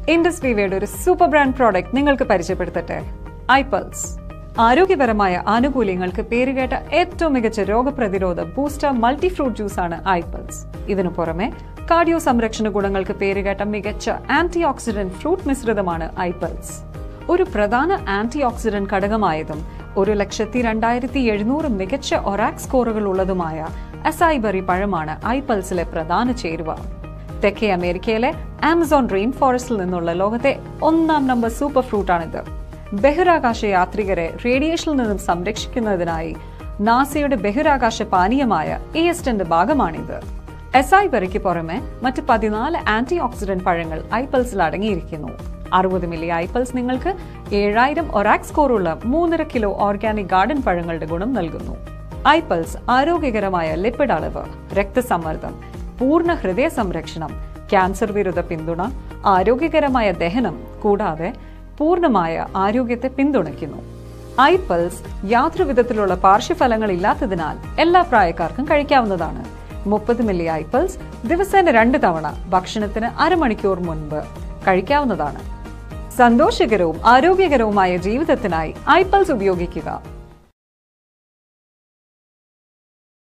ഇൻഡസ്ട്രിവയുടെ ഒരു super brand product നിങ്ങൾക്ക് പരിചയപ്പെടുത്തട്ടെ ഐപൾസ് ആരോഗ്യപരമായ ആനുകൂല്യങ്ങൾക്ക് പേരുകേട്ട ഏറ്റവും മികച്ച രോഗപ്രതിരോധ ബൂസ്റ്റർ മൾട്ടി ഫ്രൂട്ട് ജ്യൂസ് ആണ് ഐപൾസ് ഇതിനു പുറമെ കാർഡിയോ സംരക്ഷണ ഗുണങ്ങൾക്ക് പേരുകേട്ട മികച്ച ആന്റി ഓക്സിഡന്റ് ഫ്രൂട്ട് മിശ്രിതമാണ് ഐപൾസ് ഒരു പ്രധാന ആന്റി ഓക്സിഡന്റ് ഘടകമായതും ഒരു ലക്ഷത്തി രണ്ടായിരത്തി എഴുന്നൂറ് മികച്ച ഒറാക് സ്കോറുകൾ ഉള്ളതുമായ അസൈബറി പഴമാണ് ഐപൾസിലെ പ്രധാന ചേരുവ തെക്കേ അമേരിക്കയിലെ ആമസോൺ റെയിൻ ഫോറസ്റ്റിൽ നിന്നുള്ള ലോകത്തെ ഒന്നാം നമ്പർ സൂപ്പർ ഫ്രൂട്ടാണിത് ബഹിരാകാശ യാത്രികരെ റേഡിയേഷനിൽ നിന്നും സംരക്ഷിക്കുന്നതിനായി നാസയുടെ ബഹിരാകാശ പാനീയമായ ഇഎസ്റ്റിന്റെ ഭാഗമാണിത് എസൈബറിക്ക് പുറമെ മറ്റ് പതിനാല് ആന്റി ഓക്സിഡന്റ് പഴങ്ങൾ ഐപ്പൽസിൽ അടങ്ങിയിരിക്കുന്നു അറുപത് മില്ലി ഐപ്പൽസ് നിങ്ങൾക്ക് ഏഴായിരം ഒറാക് സ്കോറുള്ള മൂന്നര കിലോ ഓർഗാനിക് ഗാർഡൻ പഴങ്ങളുടെ ഗുണം നൽകുന്നു ഐപ്പൽസ് ആരോഗ്യകരമായ ലിപ്പിഡ് അളവ് രക്തസമ്മർദ്ദം പൂർണ്ണ ഹൃദയ സംരക്ഷണം ക്യാൻസർ വിരുദ്ധ പിന്തുണ ആരോഗ്യകരമായ ദഹനം കൂടാതെ പൂർണ്ണമായ ആരോഗ്യത്തെ പിന്തുണയ്ക്കുന്നു ഐപ്പൽസ് യാതൊരു വിധത്തിലുള്ള പാർശ്വഫലങ്ങൾ ഇല്ലാത്തതിനാൽ എല്ലാ പ്രായക്കാർക്കും കഴിക്കാവുന്നതാണ് മുപ്പത് മില്ലി ഐപ്പൽസ് ദിവസേന രണ്ട് തവണ ഭക്ഷണത്തിന് അരമണിക്കൂർ മുൻപ് കഴിക്കാവുന്നതാണ് സന്തോഷകരവും ആരോഗ്യകരവുമായ ജീവിതത്തിനായി ഐപ്പൽസ് ഉപയോഗിക്കുക